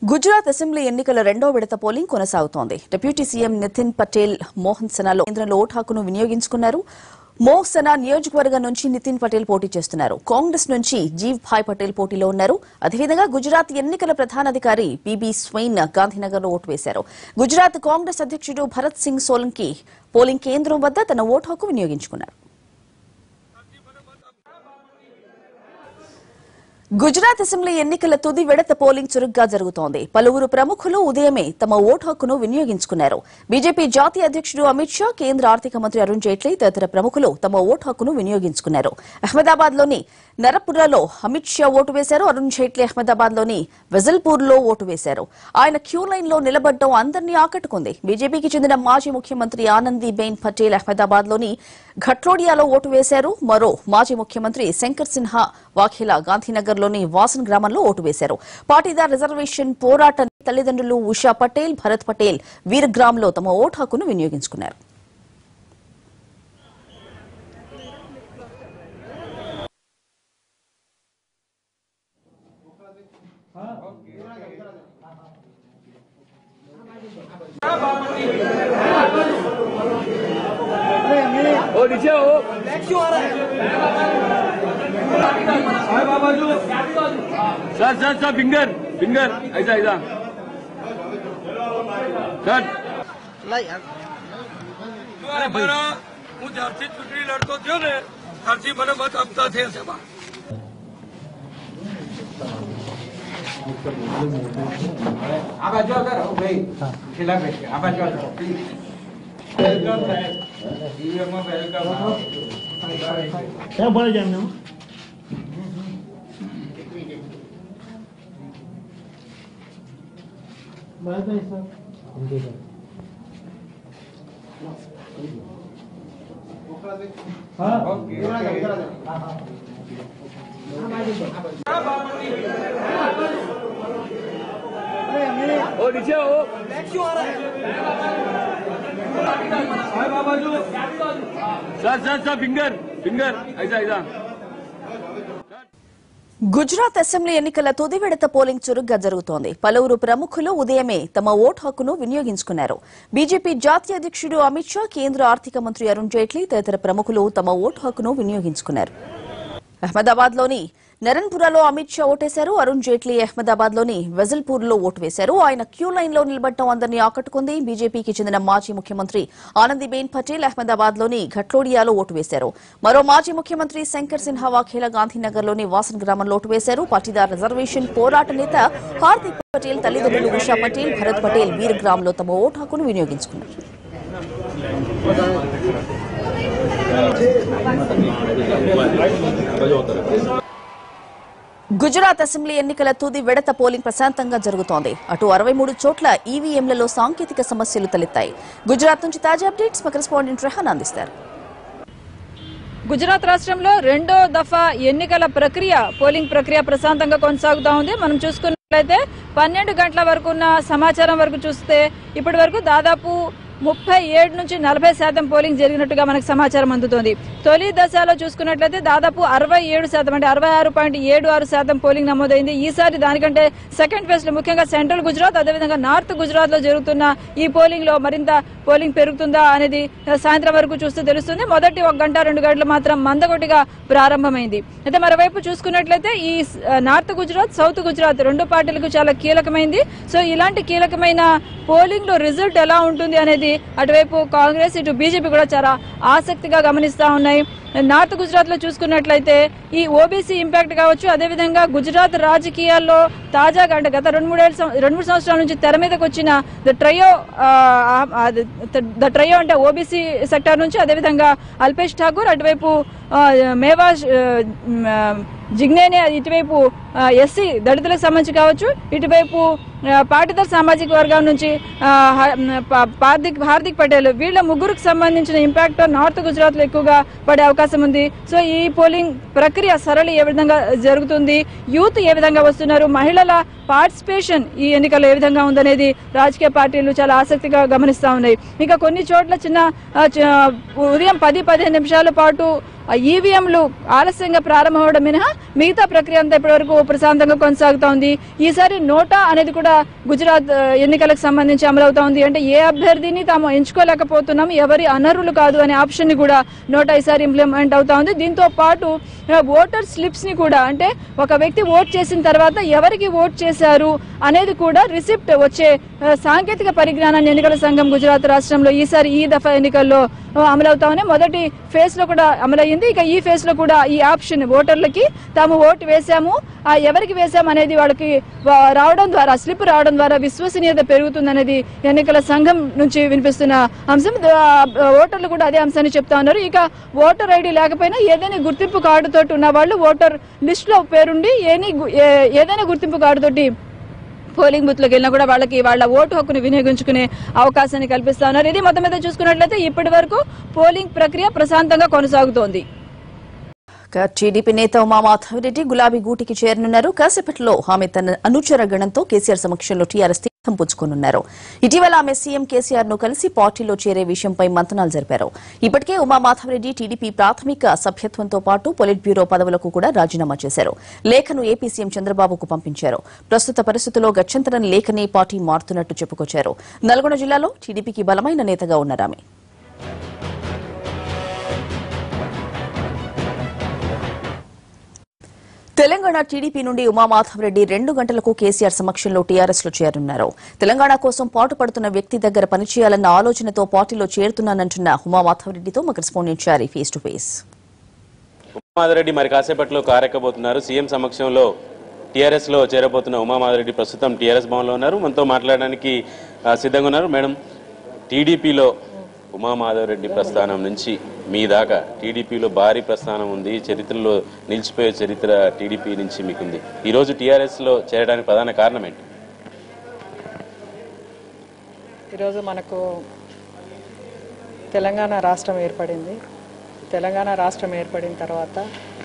Gujarat assembly ఎన్నికల రెండో విడత పోలింగ్ కొనసాగుతోంది డిప్యూటీ సీఎం నితిన్ పటేల్ మోహన్ సనాలో కేంద్రంలో ఓటు హక్కును వినియోగించుకున్నారు మోహ్ సనా నియోజకవర్గం నుంచి నితిన్ పటేల్ పోటీ చేస్తున్నారు కాంగ్రెస్ నుంచి జీవ్ భాయ్ పటేల్ పోటీలో ఉన్నారు అదేవిధంగా గుజరాత్ ఎన్నికల ప్రధానాధికారి బీబీ స్వైన్ గాంధీనగర్ లో ఓటు వేశారు గుజరాత్ కాంగ్రెస్ అధ్యక్షుడు భరత్ సింగ్ సోలంకి పోలింగ్ కేంద్రం వద్ద తన ఓటు హక్కు వినియోగించుకున్నారు గుజరాత్ అసెంబ్లీ ఎన్నికల తుది విడత పోలింగ్ చురుగ్గా జరుగుతోంది పలువురు ప్రముఖులు ఉదయమే తమ ఓటు హక్కును వినియోగించుకున్నారు బీజేపీ జాతీయ అధ్యక్షుడు అమిత్ షా కేంద్ర ఆర్థిక మంత్రి అరుణ్ జైట్లీ తదితర ప్రముఖులు తమ ఓటు హక్కును వినియోగించుకున్నారు అహ్మదాబాద్ లోని నరపురలో అమిత్ షా ఓటు వేశారు అరుణ్ జైట్లీ అహ్మదాబాద్ లోని వెజల్పూర్ లో ఓటు వేశారు ఆయన క్యూ లైన్ లో నిలబడడం అందరినీ ఆకట్టుకుంది బీజేపీకి చెందిన మాజీ ముఖ్యమంత్రి ఆనందీబెన్ పటేల్ అహ్మదాబాద్ లోని ఘట్లోడియాలో ఓటు వేశారు మరో మాజీ ముఖ్యమంత్రి శంకర్ సిన్హా వాఘేలా గాంధీనగర్ లోని వాసన్ గ్రామంలో ఓటు వేశారు పాటీదార్ రిజర్వేషన్ పోరాట తల్లిదండ్రులు ఉషా పటేల్ భరత్ పటేల్ వీరగ్రామ్ లో తమ ఓటు హక్కును వినియోగించుకున్నారు ओ नीचे हो sir sir sir finger finger ऐसा ऐसा सर મારા હું જ્યારથી ચૂંટણી લડતો થયો ને ત્યારથી મને મત આપતા થયા છે બા. આ બાજુ આગળ આવો ભાઈ છેલ્લા બેઠ આ બાજુ આગળ પ્લીઝ વેલકમ સાહેબ ઈવીએમમાં વેલકમ આવો ક્યાં ભણે છે એમને ઓકે ओ नीचे हो sir sir sir finger finger ऐसा ऐसा గుజరాత్ అసెంబ్లీ ఎన్నికల తుది విడత పోలింగ్ చురుగ్గా జరుగుతోంది పలువురు ప్రముఖులు ఉదయమే తమ ఓటు హక్కును వినియోగించుకున్నారు బీజేపీ జాతీయ అధ్యక్షుడు అమిత్ షా కేంద్ర ఆర్థిక మంత్రి అరుణ్ జైట్లీ తదితర ప్రముఖులు తమ ఓటు హక్కును వినియోగించుకున్నారు అహ్మదాబాద్ లోని నరన్పురాలో అమిత్ షా ఓటేశారు అరుణ్ జైట్లీ అహ్మదాబాద్ లోని వెజల్పూర్ లో ఓటు వేశారు ఆయన క్యూ లైన్ లో నిలబడటం అందరినీ ఆకట్టుకుంది బీజేపీకి చెందిన మాజీ ముఖ్యమంత్రి ఆనందీబెన్ పటేల్ అహ్మదాబాద్ లోని ఘట్లోడియాలో ఓటు వేశారు మరో మాజీ ముఖ్యమంత్రి శంకర్ సిన్హా వాఘేలా గాంధీనగర్ లోని వాసన్ గ్రామంలో ఓటు వేశారు పాటీదార్ రిజర్వేషన్ పోరాట నేత హార్దిక్ పటేల్ తల్లిదండ్రులు ఉషా పటేల్ భరత్ పటేల్ వీరగ్రామ్ లో తమ ఓటు హక్కును వినియోగించుకున్నారు గుజరాత్ అసెంబ్లీ ఎన్నికల తుది విడత పోలింగ్ ప్రశాంతంగా జరుగుతోంది అటు అరవై మూడు చోట్ల ఈవీఎంలలో సాంకేతిక సమస్యలు తలెత్తాయి గుజరాత్ నుంచి తాజా అప్డేట్స్ మా కరెస్పాండెంట్ రెహాన్ అందిస్తారు గుజరాత్ రాష్ట్రంలో రెండో దఫా ఎన్నికల ప్రక్రియ పోలింగ్ ప్రక్రియ ప్రశాంతంగా కొనసాగుతా ఉంది మనం చూసుకున్నట్లయితే పన్నెండు గంటల వరకు ఉన్న సమాచారం వరకు చూస్తే ఇప్పటి వరకు దాదాపు ముప్పై ఏడు నుంచి నలభై శాతం పోలింగ్ జరిగినట్టుగా మనకు సమాచారం అందుతోంది తొలి దశలో చూసుకున్నట్లయితే దాదాపు అరవై ఏడు శాతం అంటే అరవై ఆరు పాయింట్ ఏడు ఆరు శాతం పోలింగ్ నమోదైంది ఈసారి దానికంటే సెకండ్ ఫేజ్ లో ముఖ్యంగా సెంట్రల్ గుజరాత్ అదేవిధంగా నార్త్ గుజరాత్ లో జరుగుతున్న ఈ పోలింగ్ లో మరింత పోలింగ్ పెరుగుతుందా అనేది సాయంత్రం వరకు చూస్తే తెలుస్తుంది మొదటి ఒక గంట రెండు గంటలు మాత్రం మందకొట్టిగా ప్రారంభమైంది అయితే మరోవైపు చూసుకున్నట్లయితే ఈ ఆ, నార్త్ గుజరాత్ సౌత్ గుజరాత్ రెండు పార్టీలకు చాలా కీలకమైంది సో ఇలాంటి కీలకమైన పోలింగ్ లో రిజల్ట్ ఎలా ఉంటుంది అనేది అటువైపు కాంగ్రెస్ ఇటు బీజేపీ కూడా చాలా ఆసక్తిగా గమనిస్తా ఉన్నాయి నార్త్ గుజరాత్ లో చూసుకున్నట్లయితే ఈ ఓబీసీ ఇంపాక్ట్ కావచ్చు అదేవిధంగా గుజరాత్ రాజకీయాల్లో తాజాగా అంటే గత రెండు మూడేళ్ళ సం- రెండు మూడు సంవత్సరాల నుంచి తెర మీదకి వచ్చిన ద ట్రయో ద ట్రయో అంటే ఓబీసీ సెక్టార్ నుంచి అదేవిధంగా అల్పేష్ ఠాకూర్ అటువైపు ఆ, మేవా ఆ, మ్, ఆ, జిగ్నేనే ఇటువైపు ఎస్సీ దళితులకు సంబంధించి కావచ్చు ఇటువైపు ఆ, పాటిదార్ సామాజిక వర్గం నుంచి ఆ, హ- మ్, ప- హార్దిక్ హార్దిక్ పటేల్ వీళ్ళ ముగ్గురికి సంబంధించిన ఇంపాక్ట్ నార్త్ గుజరాత్ లో ఎక్కువగా పడే అవకాశం ఉంది సో ఈ పోలింగ్ ప్రక్రియ సరళి ఏ విధంగా జరుగుతుంది యూత్ ఏ విధంగా వస్తున్నారు మహిళల పార్టిసిపేషన్ ఈ ఎన్నికల్లో ఏ విధంగా ఉందనేది రాజకీయ పార్టీలు చాలా ఆసక్తిగా గమనిస్తా ఉన్నాయి ఇంకా కొన్ని చోట్ల చిన్న ఆ, చ- ఉదయం పది పదిహేను నిమిషాల పాటు ఈవీఎంలు ఆలస్యంగా ప్రారంభమవడం మినహా మిగతా ప్రక్రియ అంతా ఇప్పటివరకు ప్రశాంతంగా కొనసాగుతోంది ఈసారి నోటా అనేది కూడా గుజరాత్ ఆ, ఎన్నికలకు సంబంధించి అమలవుతోంది అంటే ఏ అభ్యర్థిని తాము ఎంచుకోలేకపోతున్నాం ఎవరి అనర్హులు కాదు అనే ఆప్షన్ ని కూడా నోటా ఈసారి ఇంప్లిమెంట్ అవుతా ఉంది దీంతో పాటు ఆ, ఓటర్ స్లిప్స్ ని కూడా అంటే ఒక వ్యక్తి ఓట్ చేసిన తర్వాత ఎవరికి ఓట్ చేశారు అనేది కూడా రిసిప్ట్ వచ్చే ఆ, సాంకేతిక పరిజ్ఞానాన్ని ఎన్నికల సంఘం గుజరాత్ రాష్ట్రంలో ఈసారి ఈ దఫా ఎన్నికల్లో ఆ, అమలవుతా ఉన్నాయి మొదటి ఫేజ్ లో కూడా అమలయ్యింది ఇక ఈ ఫేజ్ లో కూడా ఈ ఆప్షన్ ఓటర్లకి తాము ఓటు వేశాము ఆ ఎవరికి వేశాము అనేది వాళ్ళకి వా- రావడం ద్వారా స్లిప్ రావడం ద్వారా విశ్వసనీయత పెరుగుతుందనేది ఎన్నికల సంఘం నుంచి వినిపిస్తున్న అంశం ద- ఆ, ఓటర్లు కూడా అదే అంశాన్ని చెప్తా ఉన్నారు ఇక ఓటర్ ఐడి లేకపోయినా ఏదైనా గుర్తింపు కార్డు తోటి ఉన్న వాళ్ళు ఓటర్ లిస్ట్ లో పేరుండి ఏని గు- ఏ- ఏదైనా గుర్తింపు కార్డు తోటి పోలింగ్ బూత్ లోకి వెళ్ళినా కూడా వాళ్ళకి వాళ్ళ ఓటు హక్కును వినియోగించుకునే అవకాశాన్ని కల్పిస్తా ఉన్నారు ఇది మొత్తం మీద చూసుకున్నట్లయితే ఇప్పటి వరకు పోలింగ్ ప్రక్రియ ప్రశాంతంగా కొనసాగుతోంది ఇక టీడీపీ నేత ఉమామాధవరెడ్డి గులాబీ గూటికి చేరనున్నారు కాసేపట్లో ఆమె తన అనుచర గణంతో కేసీఆర్ సమక్షంలో టీఆర్ఎస్ తీర్థం పుచ్చుకోనున్నారు ఇటీవల ఆమె సీఎం కేసీఆర్ ను కలిసి పార్టీలో చేరే విషయంపై మంతనాలు జరిపారు ఇప్పటికే ఉమామాధవరెడ్డి టీడీపీ ప్రాథమిక సభ్యత్వంతో పాటు పొలిట్ బ్యూరో పదవులకు కూడా రాజీనామా చేశారు లేఖను ఏపీ సీఎం చంద్రబాబుకు పంపించారు ప్రస్తుత పరిస్థితుల్లో గత్యంతరం లేఖని పార్టీ మారుతున్నట్టు చెప్పుకొచ్చారు నల్గొండ జిల్లాలో టీడీపీకి బలమైన నేతగా ఉన్నారామె తెలంగాణ టీడీపీ నుండి ఉమామాధవరెడ్డి రెండు గంటలకు కేసీఆర్ సమక్షంలో టీఆర్ఎస్ లో చేరనున్నారు తెలంగాణ కోసం పాటుపడుతున్న వ్యక్తి దగ్గర పనిచేయాలన్న ఆలోచనతో పార్టీలో చేరుతున్నానంటున్న ఉమామాధవరెడ్డితో మా correspondent Chari face to face Uma Madhava Reddy మరి కాసేపట్లో కారెక్కబోతున్నారు సీఎం సమక్షంలో టీఆర్ఎస్ లో చేరబోతున్న ఉమామాధరెడ్డి ప్రస్తుతం టీఆర్ఎస్ భవన్లో ఉన్నారు మనతో మాట్లాడడానికి ఆ, సిద్ధంగా ఉన్నారు మేడం టీడీపీలో ఉమామాధవరెడ్డి ప్రస్థానం నుంచి మీ దాకా టీడీపీలో భారీ ప్రస్థానం ఉంది చరిత్రలో నిలిచిపోయే చరిత్ర టీడీపీ నుంచి మీకుంది ఈరోజు టీఆర్ఎస్ లో చేరడానికి ప్రధాన కారణం ఏంటి ఈరోజు మనకు తెలంగాణ రాష్ట్రం ఏర్పడింది తెలంగాణ రాష్ట్రం ఏర్పడిన తర్వాత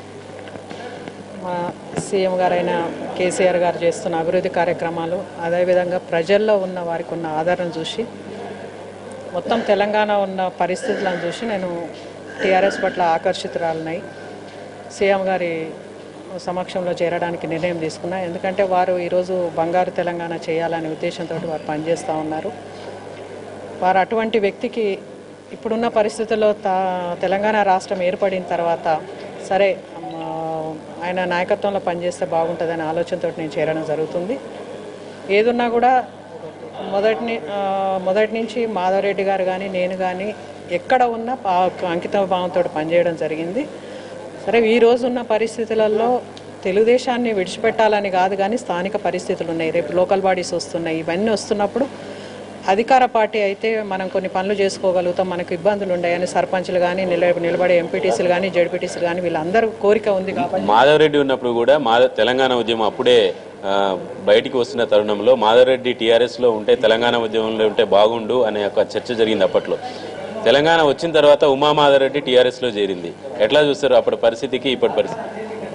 మా సీఎం గారైన కేసీఆర్ గారు చేస్తున్న అభివృద్ధి కార్యక్రమాలు అదేవిధంగా ప్రజల్లో ఉన్న వారికి ఉన్న ఆదరణ చూసి మొత్తం తెలంగాణ ఉన్న పరిస్థితులను చూసి నేను టీఆర్ఎస్ పట్ల ఆకర్షితురాలినై సీఎం గారి సమక్షంలో చేరడానికి నిర్ణయం తీసుకున్నా ఎందుకంటే వారు ఈరోజు బంగారు తెలంగాణ చేయాలనే ఉద్దేశంతో వారు పనిచేస్తూ ఉన్నారు వారు అటువంటి వ్యక్తికి ఇప్పుడున్న పరిస్థితుల్లో తా తెలంగాణ రాష్ట్రం ఏర్పడిన తర్వాత సరే ఆ, ఆయన నాయకత్వంలో పనిచేస్తే బాగుంటుందనే ఆలోచనతో నేను చేరడం జరుగుతుంది ఏదున్నా కూడా మొదటి ని- ఆ, మొదటి నుంచి మాధవరెడ్డి గారు కానీ నేను కానీ ఎక్కడ ఉన్నా పా- అంకిత భావంతో పనిచేయడం జరిగింది సరే ఈ రోజు ఉన్న పరిస్థితులలో తెలుగుదేశాన్ని విడిచిపెట్టాలని కాదు కానీ స్థానిక పరిస్థితులు ఉన్నాయి రేపు లోకల్ బాడీస్ వస్తున్నాయి ఇవన్నీ వస్తున్నప్పుడు అధికార పార్టీ అయితే మనం కొన్ని పనులు చేసుకోగలుగుతాం మనకు ఇబ్బందులు ఉన్నాయని సర్పంచ్లు కానీ నిల నిలబడే ఎంపీటీసీలు కానీ జడ్పీటీసీలు కానీ వీళ్ళందరూ కోరిక ఉంది కాబట్టి మాధవరెడ్డి ఉన్నప్పుడు కూడా మాధవ తెలంగాణ ఉద్యమం అప్పుడే ఆ, బయటికి వస్తున్న తరుణంలో మాధవరెడ్డి టీఆర్ఎస్ లో ఉంటే తెలంగాణ ఉద్యమంలో ఉంటే బాగుండు అనే ఒక చర్చ జరిగింది అప్పట్లో తెలంగాణ వచ్చిన తర్వాత ఉమా మాధవరెడ్డి టీఆర్ఎస్ లో చేరింది ఎట్లా చూస్తారు అప్పటి పరిస్థితికి ఇప్పటి పరిస్థితి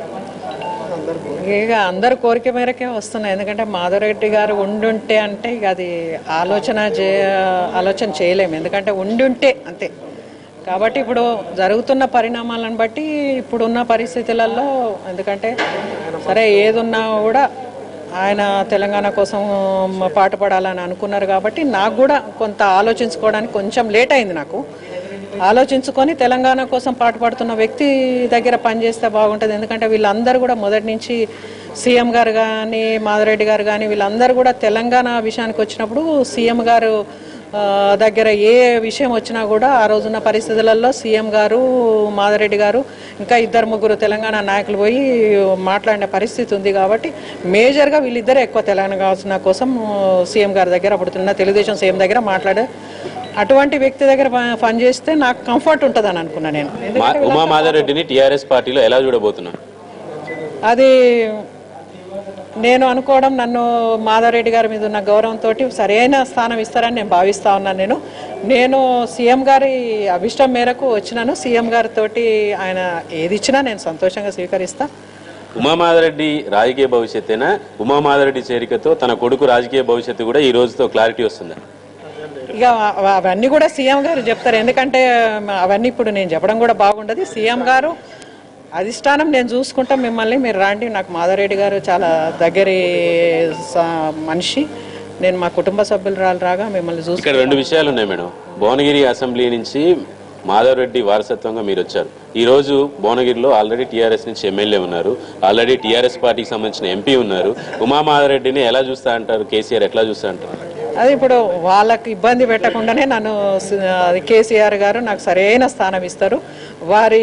ఇక అందరు కోరిక మేరకే వస్తున్నాయి ఎందుకంటే మాధవరెడ్డి గారు ఉండుంటే అంటే ఇక అది ఆలోచన చే ఆలోచన చేయలేము ఎందుకంటే ఉండుంటే అంతే కాబట్టి ఇప్పుడు జరుగుతున్న పరిణామాలను బట్టి ఇప్పుడున్న పరిస్థితులలో ఎందుకంటే సరే ఏదున్నా కూడా ఆయన తెలంగాణ కోసం పాటుపడాలని అనుకున్నారు కాబట్టి నాకు కూడా కొంత ఆలోచించుకోవడానికి కొంచెం లేట్ అయింది నాకు ఆలోచించుకొని తెలంగాణ కోసం పాటుపడుతున్న వ్యక్తి దగ్గర పనిచేస్తే బాగుంటుంది ఎందుకంటే వీళ్ళందరూ కూడా మొదటి నుంచి సీఎం గారు కానీ మాధవరెడ్డి గారు కానీ వీళ్ళందరూ కూడా తెలంగాణ విషయానికి వచ్చినప్పుడు సీఎం గారు ఆ, దగ్గర ఏ విషయం వచ్చినా కూడా ఆ రోజున్న పరిస్థితులలో సీఎం గారు మాధవరెడ్డి గారు ఇంకా ఇద్దరు ముగ్గురు తెలంగాణ నాయకులు పోయి మాట్లాడిన పరిస్థితి ఉంది కాబట్టి మేజర్గా వీళ్ళిద్దరే ఎక్కువ తెలంగాణ కోసం సీఎం గారి దగ్గర అప్పుడున్న తెలుగుదేశం సీఎం దగ్గర మాట్లాడే అటువంటి వ్యక్తి దగ్గర ప- పనిచేస్తే నాకు కంఫర్ట్ ఉంటుందని అనుకున్నా నేను మా- ఉమా మాధవరెడ్డిని టీఆర్ఎస్ పార్టీలో ఎలా చూడబోతున్నారు అది నేను అనుకోవడం నన్ను మాధవరెడ్డి గారి మీద ఉన్న గౌరవంతో సరైన స్థానం ఇస్తారని నేను భావిస్తా ఉన్నాను నేను నేను సీఎం గారి అభిష్టం మేరకు వచ్చినాను సీఎం గారితో ఆయన ఏది ఇచ్చినా నేను సంతోషంగా స్వీకరిస్తా ఉమామాధరెడ్డి రాజకీయ భవిష్యత్తేనా ఉమామాధరెడ్డి చేరికతో తన కొడుకు రాజకీయ భవిష్యత్తు కూడా ఈ రోజుతో క్లారిటీ వస్తుందా ఇక అవ- అవన్నీ కూడా సీఎం గారు చెప్తారు ఎందుకంటే మ- అవన్నీ ఇప్పుడు నేను చెప్పడం కూడా బాగుండదు సీఎం గారు అధిష్టానం నేను చూసుకుంటా మిమ్మల్ని మీరు రాండి నాకు మాధవరెడ్డి గారు చాలా దగ్గరి స- మనిషి నేను మా కుటుంబ సభ్యులు రాలు రాగా మిమ్మల్ని చూసుకుంటా ఇక్కడ రెండు విషయాలు ఉన్నాయి మేడం భువనగిరి అసెంబ్లీ నుంచి మాధవరెడ్డి వారసత్వంగా మీరు వచ్చారు ఈ రోజు భువనగిరిలో ఆల్రెడీ టీఆర్ఎస్ నుంచి ఎమ్మెల్యే ఉన్నారు ఆల్రెడీ టీఆర్ఎస్ పార్టీకి సంబంధించిన ఎంపీ ఉన్నారు ఉమా మాధవరెడ్డిని ఎలా చూస్తా అంటారు కేసీఆర్ ఎట్లా చూస్తా అంటారు అది ఇప్పుడు వాళ్ళకి ఇబ్బంది పెట్టకుండానే నన్ను సి- అది కేసీఆర్ గారు నాకు సరైన స్థానం ఇస్తారు వారి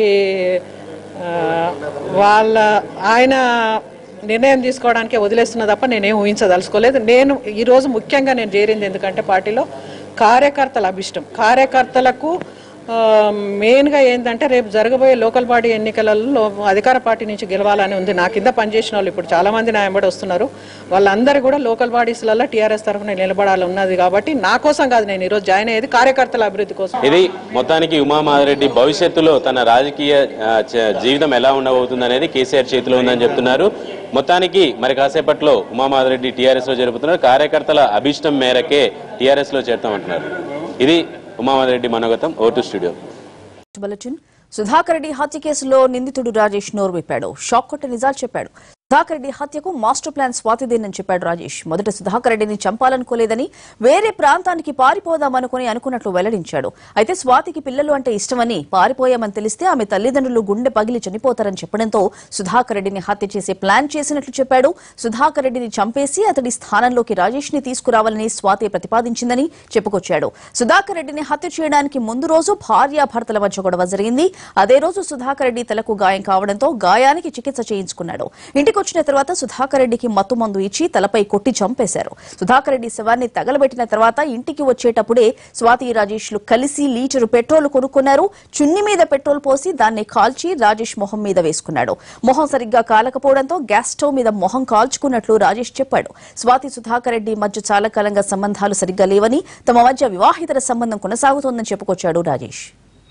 ఆ, వాళ్ళ ఆయన నిర్ణయం తీసుకోవడానికి వదిలేస్తున్న తప్ప నేనేం ఊహించదలుచుకోలేదు నేను ఈరోజు ముఖ్యంగా నేను చేరింది ఎందుకంటే పార్టీలో కార్యకర్తల అభిష్టం కార్యకర్తలకు ఆ, మెయిన్గా ఏంటంటే రేపు జరగబోయే లోకల్ బాడీ ఎన్నికలలో అధికార పార్టీ నుంచి గెలవాలని ఉంది నా కింద పనిచేసిన వాళ్ళు ఇప్పుడు చాలా మంది నా వెంబడి వస్తున్నారు వాళ్ళందరూ కూడా లోకల్ బాడీస్లలో టీఆర్ఎస్ తరఫున నిలబడాలి ఉన్నది కాబట్టి నా కోసం కాదు నేను ఈరోజు జాయిన్ అయ్యేది కార్యకర్తల అభివృద్ధి కోసం ఇది మొత్తానికి ఉమామాధరెడ్డి భవిష్యత్తులో తన రాజకీయ ఆ, చ- జీవితం ఎలా ఉండబోతుంది అనేది కేసీఆర్ చేతిలో ఉందని చెప్తున్నారు మొత్తానికి మరి కాసేపట్లో ఉమామాధరెడ్డి టీఆర్ఎస్ లో జరుపుతున్నారు కార్యకర్తల అభిష్టం మేరకే టీఆర్ఎస్ లో చేరుతామంటున్నారు ఇది ఉమామాధరెడ్డి మనోగతం over to studio bulletin Sudhakar Reddy హత్య కేసులో నిందితుడు రాజేష్ నోరు విప్పాడు షాక్ కొట్ట నిజాలు చెప్పాడు సుధాకర్ రెడ్డి హత్యకు మాస్టర్ ప్లాన్ స్వాతిదేనని చెప్పాడు రాజేష్ మొదట సుధాకర్ రెడ్డిని చంపాలనుకోలేదని వేరే ప్రాంతానికి పారిపోదామనుకుని అనుకున్నట్లు వెల్లడించాడు అయితే స్వాతికి పిల్లలు అంటే ఇష్టమని పారిపోయామని తెలిస్తే ఆమె తల్లిదండ్రులు గుండె పగిలి చనిపోతారని చెప్పడంతో సుధాకర్ రెడ్డిని హత్య చేసే ప్లాన్ చేసినట్లు చెప్పాడు సుధాకర్ రెడ్డిని చంపేసి అతడి స్థానంలోకి రాజేష్ ని తీసుకురావాలని స్వాతి ప్రతిపాదించిందని చెప్పుకొచ్చాడు సుధాకర్ రెడ్డిని హత్య చేయడానికి ముందు రోజు భార్యాభర్తల మధ్య గొడవ జరిగింది అదే రోజు సుధాకర్ రెడ్డి తలకు గాయం కావడంతో గాయానికి చికిత్స చేయించుకున్నాడు ఇంటికి వచ్చిన తర్వాత సుధాకర్ రెడ్డికి మత్తు మందు ఇచ్చి తలపై కొట్టి చంపేశారు సుధాకర్ రెడ్డి శవాన్ని తగలబెట్టిన తర్వాత ఇంటికి వచ్చేటప్పుడే స్వాతి రాజేష్లు కలిసి లీటరు పెట్రోల్ కొనుక్కున్నారు చున్ని మీద పెట్రోల్ పోసి దాన్ని కాల్చి రాజేష్ మొహం మీద వేసుకున్నాడు మొహం సరిగ్గా కాలకపోవడంతో గ్యాస్ స్టవ్ మీద మొహం కాల్చుకున్నట్లు రాజేష్ చెప్పాడు స్వాతి సుధాకర్ రెడ్డి మధ్య చాలా కాలంగా సంబంధాలు సరిగ్గా లేవని తమ మధ్య వివాహితర సంబంధం కొనసాగుతోందని చెప్పుకొచ్చాడు రాజేష్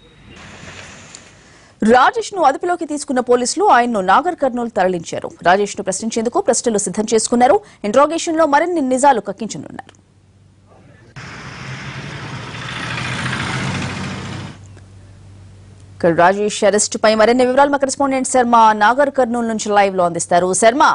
రాజేష్ ను అదుపులోకి తీసుకున్న పోలీసులు ఆయన్ను నాగర్ కర్నూలు తరలించారు రాజేష్ ను ప్రశ్నించేందుకు ప్రశ్నలు సిద్ధం చేసుకున్నారు ఇంట్రాగేషన్ లో మరిన్ని నిజాలు కక్కించనున్నారు ఇక్కడ రాజేష్ అరెస్ట్ పై మరిన్ని వివరాలు మా కరెస్పాండెంట్ శర్మ నాగర్ కర్నూలు నుంచి లైవ్ లో అందిస్తారు శర్మ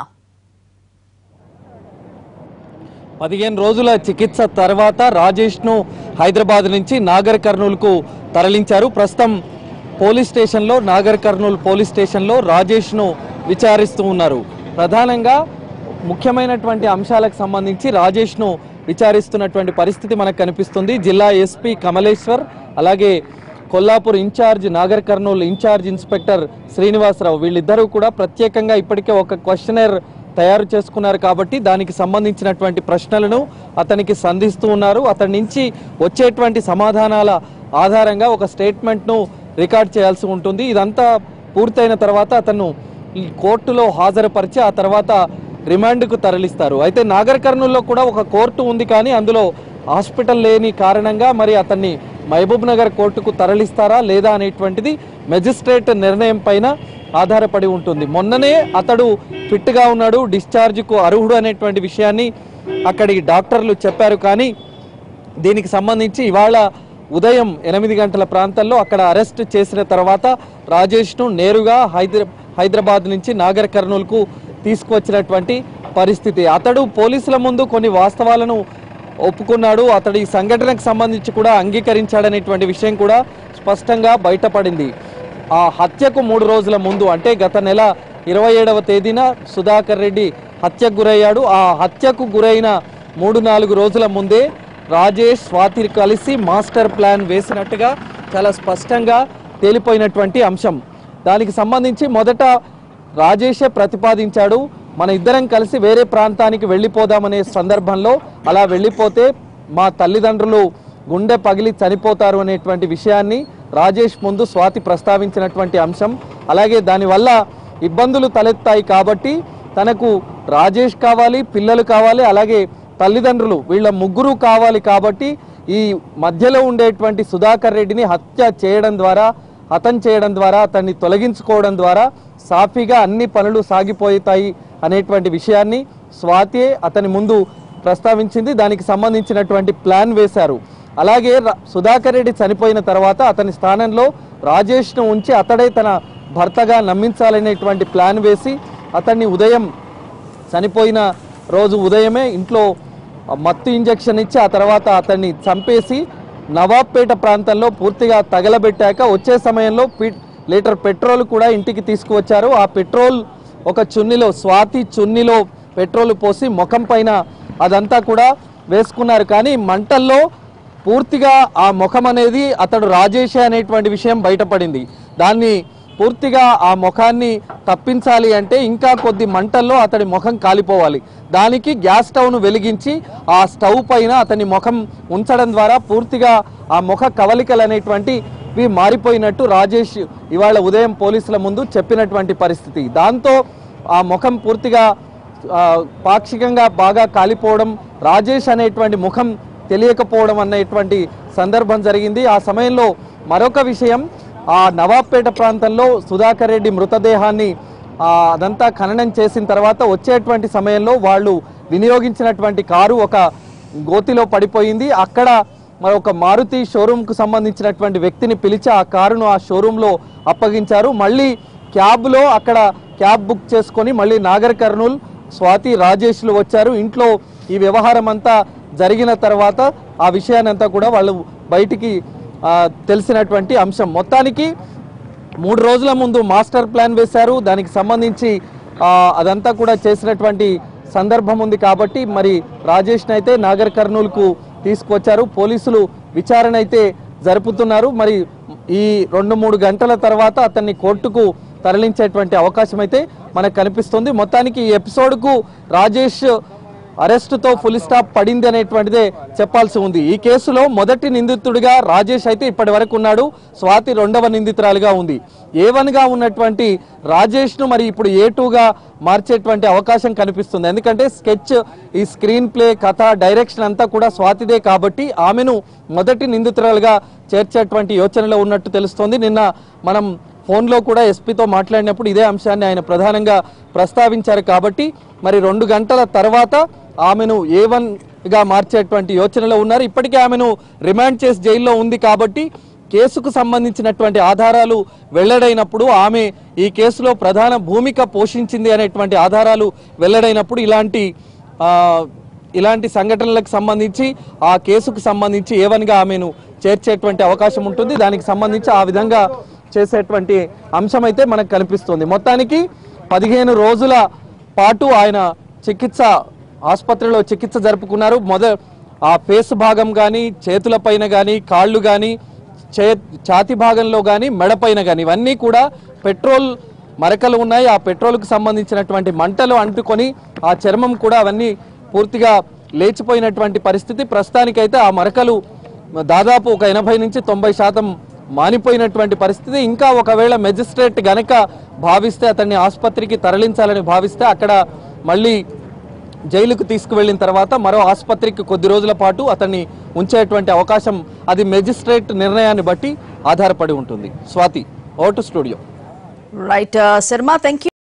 పదిహేను రోజుల చికిత్స తర్వాత రాజేష్ను హైదరాబాద్ నుంచి నాగర్ కర్నూలుకు తరలించారు ప్రస్తుతం పోలీస్ స్టేషన్లో నాగర్ కర్నూలు పోలీస్ స్టేషన్లో రాజేష్ను విచారిస్తూ ఉన్నారు ప్రధానంగా ముఖ్యమైనటువంటి అంశాలకు సంబంధించి రాజేష్ను విచారిస్తున్నటువంటి పరిస్థితి మనకు కనిపిస్తుంది జిల్లా ఎస్పీ కమలేశ్వర్ అలాగే Kollapur incharge Nagar Kurnool incharge inspector Srinivasa Rao వీళ్ళిద్దరూ కూడా ప్రత్యేకంగా ఇప్పటికే ఒక క్వశ్చనర్ తయారు చేసుకున్నారు కాబట్టి దానికి సంబంధించినటువంటి ప్రశ్నలను అతనికి సంధిస్తూ ఉన్నారు అతని నుంచి వచ్చేటువంటి సమాధానాల ఆధారంగా ఒక స్టేట్మెంట్ను రికార్డ్ చేయాల్సి ఉంటుంది ఇదంతా పూర్తయిన తర్వాత అతను ఈ కోర్టులో హాజరుపరిచి ఆ తర్వాత రిమాండ్కు తరలిస్తారు అయితే నాగర్ కర్నూల్లో కూడా ఒక కోర్టు ఉంది కానీ అందులో హాస్పిటల్ లేని కారణంగా మరి అతన్ని మహబూబ్ నగర్ కోర్టుకు తరలిస్తారా లేదా అనేటువంటిది మెజిస్ట్రేట్ నిర్ణయం పైన ఆధారపడి ఉంటుంది మొన్ననే అతడు ఫిట్గా ఉన్నాడు డిశ్చార్జ్కు అర్హుడు అనేటువంటి విషయాన్ని అక్కడి డాక్టర్లు చెప్పారు కానీ దీనికి సంబంధించి ఇవాళ ఉదయం ఎనిమిది గంటల ప్రాంతంలో అక్కడ అరెస్ట్ చేసిన తర్వాత రాజేష్ను నేరుగా హైదరా హైదరాబాద్ నుంచి నాగర్ కర్నూలుకు తీసుకువచ్చినటువంటి పరిస్థితి అతడు పోలీసుల ముందు కొన్ని వాస్తవాలను ఒప్పుకున్నాడు అతడు ఈ సంఘటనకు సంబంధించి కూడా అంగీకరించాడనేటువంటి విషయం కూడా స్పష్టంగా బయటపడింది ఆ హత్యకు మూడు రోజుల ముందు అంటే గత నెల ఇరవై ఏడవ తేదీన సుధాకర్ రెడ్డి హత్యకు గురయ్యాడు ఆ హత్యకు గురైన మూడు నాలుగు రోజుల ముందే రాజేష్ స్వాతి కలిసి మాస్టర్ ప్లాన్ వేసినట్టుగా చాలా స్పష్టంగా తేలిపోయినటువంటి అంశం దానికి సంబంధించి మొదట రాజేషే ప్రతిపాదించాడు మన ఇద్దరం కలిసి వేరే ప్రాంతానికి వెళ్ళిపోదామనే సందర్భంలో అలా వెళ్ళిపోతే మా తల్లిదండ్రులు గుండె పగిలి చనిపోతారు అనేటువంటి విషయాన్ని రాజేష్ ముందు స్వాతి ప్రస్తావించినటువంటి అంశం అలాగే దానివల్ల ఇబ్బందులు తలెత్తాయి కాబట్టి తనకు రాజేష్ కావాలి పిల్లలు కావాలి అలాగే తల్లిదండ్రులు వీళ్ళ ముగ్గురు కావాలి కాబట్టి ఈ మధ్యలో ఉండేటువంటి సుధాకర్ రెడ్డిని హత్య చేయడం ద్వారా హతం చేయడం ద్వారా అతన్ని తొలగించుకోవడం ద్వారా సాఫీగా అన్ని పనులు సాగిపోతాయి అనేటువంటి విషయాన్ని స్వాతి అతని ముందు ప్రస్తావించింది దానికి సంబంధించినటువంటి ప్లాన్ వేశారు అలాగే ర- సుధాకర్ రెడ్డి చనిపోయిన తర్వాత అతని స్థానంలో రాజేష్ను ఉంచి అతడే తన భర్తగా నమ్మించాలనేటువంటి ప్లాన్ వేసి అతన్ని ఉదయం చనిపోయిన రోజు ఉదయమే ఇంట్లో మత్తు ఇంజెక్షన్ ఇచ్చి ఆ తర్వాత అతన్ని చంపేసి నవాబ్పేట ప్రాంతంలో పూర్తిగా తగలబెట్టాక వచ్చే సమయంలో పి- లీటర్ పెట్రోల్ కూడా ఇంటికి తీసుకువచ్చారు ఆ పెట్రోల్ ఒక చున్నిలో స్వాతి చున్నిలో పెట్రోల్ పోసి ముఖం పైన అదంతా కూడా వేసుకున్నారు కానీ మంటల్లో పూర్తిగా ఆ ముఖం అనేది అతడు రాజేషే అనేటువంటి విషయం బయటపడింది దాన్ని పూర్తిగా ఆ ముఖాన్ని తప్పించాలి అంటే ఇంకా కొద్ది మంటల్లో అతడి ముఖం కాలిపోవాలి దానికి గ్యాస్ స్టవ్ను వెలిగించి ఆ స్టవ్ పైన అతని ముఖం ఉంచడం ద్వారా పూర్తిగా ఆ ముఖ కవలికలు అనేటువంటివి మారిపోయినట్టు రాజేష్ ఇవాళ ఉదయం పోలీసుల ముందు చెప్పినటువంటి పరిస్థితి దాంతో ఆ ముఖం పూర్తిగా ఆ, పాక్షికంగా బాగా కాలిపోవడం రాజేష్ అనేటువంటి ముఖం తెలియకపోవడం అనేటువంటి సందర్భం జరిగింది ఆ సమయంలో మరొక విషయం ఆ నవాబ్పేట ప్రాంతంలో సుధాకర్ రెడ్డి మృతదేహాన్ని ఆ, అదంతా ఖననం చేసిన తర్వాత వచ్చేటువంటి సమయంలో వాళ్ళు వినియోగించినటువంటి కారు ఒక గోతిలో పడిపోయింది అక్కడ మరొక మారుతి షోరూంకు సంబంధించినటువంటి వ్యక్తిని పిలిచి ఆ కారును ఆ షోరూంలో అప్పగించారు మళ్ళీ క్యాబ్లో అక్కడ క్యాబ్ బుక్ చేసుకొని మళ్ళీ నాగర్ కర్నూల్ స్వాతి రాజేష్లు వచ్చారు ఇంట్లో ఈ వ్యవహారం అంతా జరిగిన తర్వాత ఆ విషయాన్ని అంతా కూడా వాళ్ళు బయటికి ఆ, తెలిసినటువంటి అంశం మొత్తానికి మూడు రోజుల ముందు మాస్టర్ ప్లాన్ వేశారు దానికి సంబంధించి ఆ, అదంతా కూడా చేసినటువంటి సందర్భం ఉంది కాబట్టి మరి రాజేష్ని అయితే నాగర్ కర్నూలుకు తీసుకొచ్చారు పోలీసులు విచారణ అయితే జరుపుతున్నారు మరి ఈ రెండు మూడు గంటల తర్వాత అతన్ని కోర్టుకు తరలించేటువంటి అవకాశం అయితే మనకు కనిపిస్తుంది మొత్తానికి ఈ ఎపిసోడ్కు రాజేష్ అరెస్టుతో ఫుల్ స్టాప్ పడింది అనేటువంటిదే చెప్పాల్సి ఉంది ఈ కేసులో మొదటి నిందితుడిగా రాజేష్ అయితే ఇప్పటి వరకు ఉన్నాడు స్వాతి రెండవ నిందితురాలుగా ఉంది ఏ గా ఉన్నటువంటి రాజేష్ ను మరి ఇప్పుడు ఏ గా మార్చేటువంటి అవకాశం కనిపిస్తుంది ఎందుకంటే స్కెచ్ ఈ స్క్రీన్ ప్లే కథ డైరెక్షన్ అంతా కూడా స్వాతిదే కాబట్టి ఆమెను మొదటి నిందితురాలుగా చేర్చేటువంటి యోచనలో ఉన్నట్టు తెలుస్తోంది నిన్న మనం ఫోన్లో కూడా ఎస్పీతో మాట్లాడినప్పుడు ఇదే అంశాన్ని ఆయన ప్రధానంగా ప్రస్తావించారు కాబట్టి మరి రెండు గంటల తర్వాత ఆమెను ఏ గా మార్చేటువంటి యోచనలో ఉన్నారు ఇప్పటికే ఆమెను రిమాండ్ చేసి జైల్లో ఉంది కాబట్టి కేసుకు సంబంధించినటువంటి ఆధారాలు వెల్లడైనప్పుడు ఆమె ఈ కేసులో ప్రధాన భూమిక పోషించింది అనేటువంటి ఆధారాలు వెల్లడైనప్పుడు ఇలాంటి ఆ, ఇలాంటి సంఘటనలకు సంబంధించి ఆ కేసుకు సంబంధించి ఏవన్గా ఆమెను చేర్చేటువంటి అవకాశం ఉంటుంది దానికి సంబంధించి ఆ విధంగా చేసేటువంటి అంశం అయితే మనకు కనిపిస్తుంది మొత్తానికి పదిహేను రోజుల పాటు ఆయన చికిత్స ఆసుపత్రిలో చికిత్స జరుపుకున్నారు మొద ఆ ఫేస్ భాగం కానీ చేతులపైన కానీ కాళ్ళు కానీ చే ఛాతి భాగంలో కానీ మెడపైన కానీ ఇవన్నీ కూడా పెట్రోల్ మరకలు ఉన్నాయి ఆ పెట్రోల్కు సంబంధించినటువంటి మంటలు అంటుకొని ఆ చర్మం కూడా అవన్నీ పూర్తిగా లేచిపోయినటువంటి పరిస్థితి ప్రస్తుతానికైతే ఆ మరకలు దాదాపు ఒక ఎనభై నుంచి తొంభై శాతం మానిపోయినటువంటి పరిస్థితి ఇంకా ఒకవేళ మెజిస్ట్రేట్ గనక భావిస్తే అతన్ని ఆసుపత్రికి తరలించాలని భావిస్తే అక్కడ మళ్ళీ జైలుకు తీసుకువెళ్ళిన తర్వాత మరో ఆసుపత్రికి కొద్ది రోజుల పాటు అతన్ని ఉంచేటువంటి అవకాశం అది మెజిస్ట్రేట్ నిర్ణయాన్ని బట్టి ఆధారపడి ఉంటుంది స్వాతి ఓటు స్టూడియో రైట్ శర్మ థ్యాంక్